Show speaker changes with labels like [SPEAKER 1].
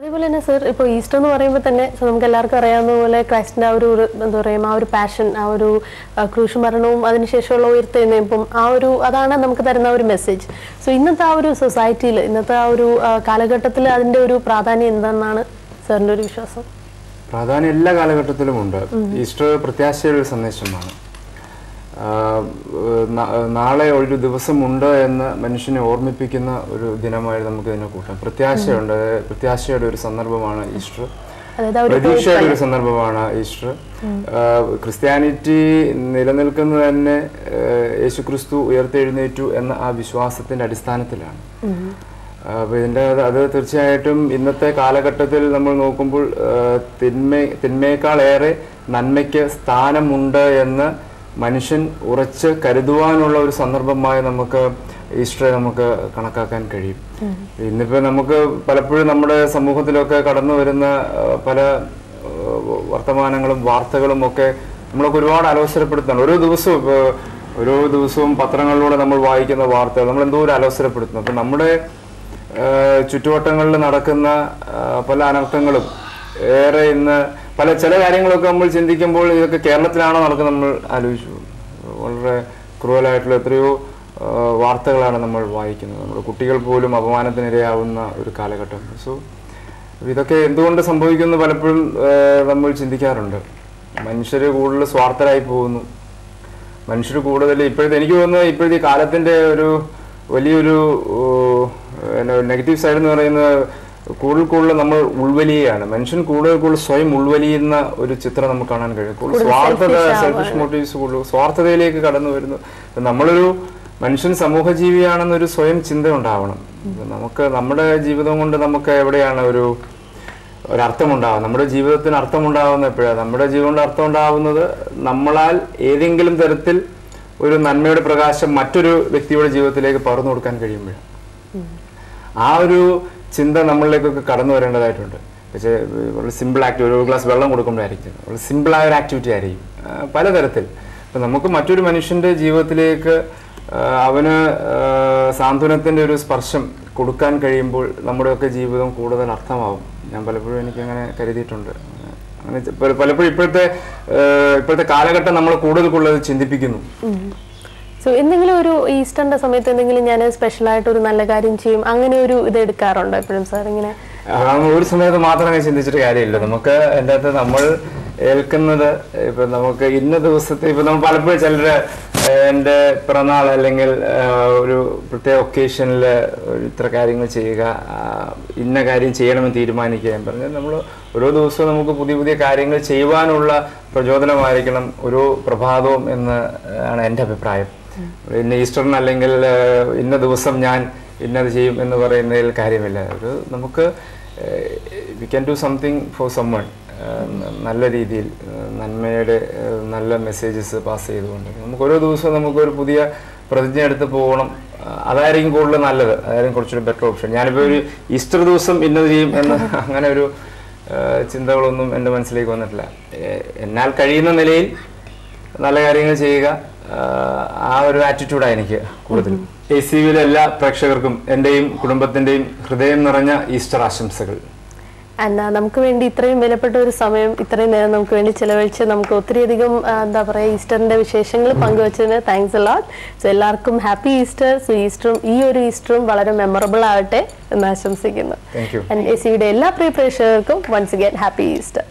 [SPEAKER 1] അതേപോലെ തന്നെ സർ ഇപ്പോൾ ഈസ്റ്റർ എന്ന് പറയുമ്പോൾ തന്നെ so നമുക്ക് എല്ലാവർക്കും അറിയാവുന്ന പോലെ ക്രൈസ്റ്റിന്റെ ആ ഒരു ഒരു എന്താ പറയുക ആ ഒരു പാഷൻ ആ ഒരു ആ, ക്രൂശ് മരണവും അതിനുശേഷമുള്ള ഉയർത്തെഴുന്നേൽപ്പും ആ ഒരു അതാണ് നമുക്ക് തരുന്ന ഒരു മെസ്സേജ് സോ ഇന്നത്തെ ആ ഒരു സൊസൈറ്റിയിൽ ഇന്നത്തെ ആ ഒരു കാലഘട്ടത്തിൽ അതിന്റെ ഒരു പ്രാധാന്യം എന്താണെന്നാണ് സാറിന്റെ ഒരു വിശ്വാസം
[SPEAKER 2] പ്രാധാന്യം എല്ലാ കാലഘട്ടത്തിലും ഉണ്ട് ഈസ്റ്റർ പ്രത്യാശയുടെ ഒരു സന്ദേശമാണ് ആഹ് ന- നാളെ ഒരു ദിവസമുണ്ട് എന്ന് മനുഷ്യനെ ഓർമ്മിപ്പിക്കുന്ന ഒരു ദിനമായി നമുക്ക് ഇതിനെ കൂട്ടാം പ്രത്യാശയുണ്ട് പ്രത്യാശയുടെ ഒരു സന്ദർഭമാണ് ഈസ്റ്റർ
[SPEAKER 1] അതായത് ആ ഒരു
[SPEAKER 2] പ്രതീക്ഷയുടെ ഒരു സന്ദർഭമാണ് ഈസ്റ്റർ ആഹ് ക്രിസ്ത്യാനിറ്റി നിലനിൽക്കുന്നത് തന്നെ ആഹ് യേശുക്രിസ്തു ഉയർത്തെഴുന്നേറ്റു എന്ന ആ വിശ്വാസത്തിന്റെ അടിസ്ഥാനത്തിലാണ് അപ്പൊ ഇതിന്റെ അത് അത് തീർച്ചയായിട്ടും ഇന്നത്തെ കാലഘട്ടത്തിൽ നമ്മൾ നോക്കുമ്പോൾ ആഹ് തിന്മ തിന്മയേക്കാളേറെ നന്മയ്ക്ക് സ്ഥാനമുണ്ട് എന്ന് മനുഷ്യൻ ഉറച്ച് കരുതുവാനുള്ള ഒരു സന്ദർഭമായി നമുക്ക് ഈസ്റ്ററെ നമുക്ക് കണക്കാക്കാൻ കഴിയും ഇന്നിപ്പോ നമുക്ക് പലപ്പോഴും നമ്മുടെ സമൂഹത്തിലൊക്കെ കടന്നു വരുന്ന ആഹ് പല ആഹ് വർത്തമാനങ്ങളും വാർത്തകളും ഒക്കെ നമ്മളൊക്കെ ഒരുപാട് അലോസരപ്പെടുത്തുന്നുണ്ട് ഓരോ ദിവസവും ഇപ്പൊ ഓരോ ദിവസവും പത്രങ്ങളിലൂടെ നമ്മൾ വായിക്കുന്ന വാർത്തകൾ നമ്മൾ എന്തോ ഒരു അലോസരപ്പെടുത്തുന്നു അപ്പൊ നമ്മുടെ ആഹ് ചുറ്റുവട്ടങ്ങളിൽ നടക്കുന്ന ആഹ് പല അനർത്ഥങ്ങളും ഏറെ ഇന്ന് പല ചില കാര്യങ്ങളൊക്കെ നമ്മൾ ചിന്തിക്കുമ്പോൾ ഇതൊക്കെ കേരളത്തിലാണോ നടക്കുന്നത് നമ്മൾ ആലോചിച്ചു പോകും. വളരെ ക്രൂവലായിട്ടുള്ള എത്രയോ ആഹ് വാർത്തകളാണ് നമ്മൾ വായിക്കുന്നത് നമ്മുടെ കുട്ടികൾ പോലും അപമാനത്തിനിരയാവുന്ന ഒരു കാലഘട്ടം സോ ഇതൊക്കെ എന്തുകൊണ്ട് സംഭവിക്കുന്നു പലപ്പോഴും ആഹ് നമ്മൾ ചിന്തിക്കാറുണ്ട് മനുഷ്യർ കൂടുതൽ സ്വാർത്ഥരായി പോകുന്നു മനുഷ്യർ കൂടുതൽ ഇപ്പോഴത്തെ എനിക്ക് തോന്നുന്നത് ഇപ്പോഴത്തെ ഈ കാലത്തിന്റെ ഒരു വലിയൊരു നെഗറ്റീവ് സൈഡ് എന്ന് പറയുന്നത് കൂടുതൽ കൂടുതൽ നമ്മൾ ഉൾവലിയാണ് മനുഷ്യൻ കൂടുതൽ കൂടുതൽ സ്വയം ഉൾവലിയുന്ന ഒരു ചിത്രം നമുക്ക് കാണാൻ കഴിയും കൂടുതൽ സ്വാർത്ഥത സെൽഫിഷ് മോട്ടീവ്സ് കൂടുതൽ സ്വാർത്ഥതയിലേക്ക് കടന്നു വരുന്നു ഇപ്പൊ നമ്മളൊരു മനുഷ്യൻ സമൂഹജീവിയാണെന്നൊരു സ്വയം ചിന്ത ഉണ്ടാവണം ഇപ്പൊ നമുക്ക് നമ്മുടെ ജീവിതം കൊണ്ട് നമുക്ക് എവിടെയാണ് ഒരു ഒരർത്ഥമുണ്ടാവുക നമ്മുടെ ജീവിതത്തിന് അർത്ഥമുണ്ടാവുന്ന എപ്പോഴാണ് നമ്മുടെ ജീവിതം അർത്ഥം ഉണ്ടാവുന്നത് നമ്മളാൽ ഏതെങ്കിലും തരത്തിൽ ഒരു നന്മയുടെ പ്രകാശം മറ്റൊരു വ്യക്തിയുടെ ജീവിതത്തിലേക്ക് പകർന്നു കൊടുക്കാൻ കഴിയുമ്പോഴാണ് ആ ഒരു ചിന്ത നമ്മളിലേക്കൊക്കെ കടന്നു വരേണ്ടതായിട്ടുണ്ട് പക്ഷേ വളരെ സിമ്പിൾ ആക്ടിവിറ്റി ഒരു ഗ്ലാസ് വെള്ളം കൊടുക്കുമ്പോഴായിരിക്കും വളരെ സിമ്പിളായ ഒരു ആക്ടിവിറ്റി ആയിരിക്കും ആ, പലതരത്തിൽ ഇപ്പം നമുക്ക് മറ്റൊരു മനുഷ്യന്റെ ജീവിതത്തിലേക്ക് ആ, അവന് ആ, സാന്ത്വനത്തിന്റെ ഒരു സ്പർശം കൊടുക്കാൻ കഴിയുമ്പോൾ നമ്മുടെയൊക്കെ ജീവിതം കൂടുതൽ അർത്ഥമാവും ഞാൻ പലപ്പോഴും എനിക്ക് അങ്ങനെ കരുതിയിട്ടുണ്ട് അങ്ങനെ ചെ- പല- പലപ്പോഴും ഇപ്പോഴത്തെ ആ, ഇപ്പോഴത്തെ കാലഘട്ടം നമ്മൾ കൂടുതൽ കൂടുതൽ ചിന്തിപ്പിക്കുന്നു
[SPEAKER 1] സോ എന്തെങ്കിലും ഒരു ഈസ്റ്ററിന്റെ സമയത്ത് എന്തെങ്കിലും ഞാൻ സ്പെഷ്യലായിട്ട് ഒരു നല്ല കാര്യം ചെയ്യും അങ്ങനെ ഒരു ഇത് എടുക്കാറുണ്ടോ എപ്പോഴും സാർ ഇങ്ങനെ
[SPEAKER 2] ആ, ഒരു സമയത്ത് മാത്രമേ ചിന്തിച്ചിട്ട് കാര്യമില്ല നമുക്ക് എൻ്റെ അകത്ത് നമ്മൾ ഏൽക്കുന്നത് ഇപ്പൊ നമുക്ക് ഇന്ന ദിവസത്തെ ഇപ്പൊ നമ്മൾ പലപ്പോഴും ചിലര് എൻ്റെ പിറന്നാൾ അല്ലെങ്കിൽ ആ, ഒരു പ്രത്യേക ഒക്കേഷനിൽ ഇത്ര കാര്യങ്ങൾ ചെയ്യുക ആ, ഇന്ന കാര്യം ചെയ്യണമെന്ന് തീരുമാനിക്കുക ഞാൻ പറഞ്ഞാൽ നമ്മൾ ഓരോ ദിവസവും നമുക്ക് പുതിയ പുതിയ കാര്യങ്ങൾ ചെയ്യുവാനുള്ള പ്രചോദനമായിരിക്കണം ഓരോ പ്രഭാതവും എന്ന് ആണ് എൻ്റെ അഭിപ്രായം ഇന്ന ഈസ്റ്ററിന് അല്ലെങ്കിൽ ആ, ഇന്ന ദിവസം ഞാൻ ഇന്നത് ചെയ്യും എന്ന് പറയുന്നതിൽ കാര്യമില്ല അത് നമുക്ക് we can do something for someone നല്ല രീതിയിൽ ആ, നന്മയുടെ ആ, നല്ല മെസ്സേജസ് പാസ് ചെയ്തുകൊണ്ട് നമുക്ക് ഓരോ ദിവസവും നമുക്കൊരു പുതിയ പ്രതിജ്ഞ എടുത്ത് പോകണം ആ, അതായിരിക്കും കൂടുതൽ നല്ലത് അതായിരിക്കും കുറച്ചുകൂടി ബെറ്റർ ഓപ്ഷൻ ഞാനിപ്പോൾ ഒരു ഈസ്റ്റർ ദിവസം ഇന്നത് ചെയ്യും എന്ന് അങ്ങനെ ഒരു ആ, ചിന്തകളൊന്നും എൻ്റെ മനസ്സിലേക്ക് വന്നിട്ടില്ല എ- എന്നാൽ കഴിയുന്ന നിലയിൽ നല്ല കാര്യങ്ങൾ ചെയ്യുക ആഹ് ആ ഒരു ആറ്റിറ്റ്യൂഡാണ് എനിക്ക് കൂടുതൽ എ സി വിയിലെ എല്ലാ പ്രേക്ഷകർക്കും എൻ്റെയും കുടുംബത്തിൻ്റെയും ഹൃദയം നിറഞ്ഞ ഈസ്റ്റർ ആശംസകൾ
[SPEAKER 1] ആൻഡ് നമുക്ക് വേണ്ടി ഇത്രയും വിലപ്പെട്ട ഒരു സമയം ഇത്രയും നേരം നമുക്ക് വേണ്ടി ചിലവഴിച്ച് നമുക്ക് ഒത്തിരിയധികം ആ, എന്താ പറയുക ഈസ്റ്ററിന്റെ വിശേഷങ്ങൾ പങ്കുവച്ചതിന് താങ്ക്സ് അലോട്ട് സോ എല്ലാവർക്കും ഹാപ്പി ഈസ്റ്റർ സോ ഈസ്റ്ററും ഈ ഒരു ഈസ്റ്ററും വളരെ മെമ്മറബിൾ ആവട്ടെ എന്ന് ആശംസിക്കുന്നു
[SPEAKER 2] താങ്ക് യു
[SPEAKER 1] ആൻഡ് എ സിയുടെ എല്ലാ പ്രിയ പ്രേക്ഷകർക്കും വൺസ് അഗൈൻ ഹാപ്പി ഈസ്റ്റർ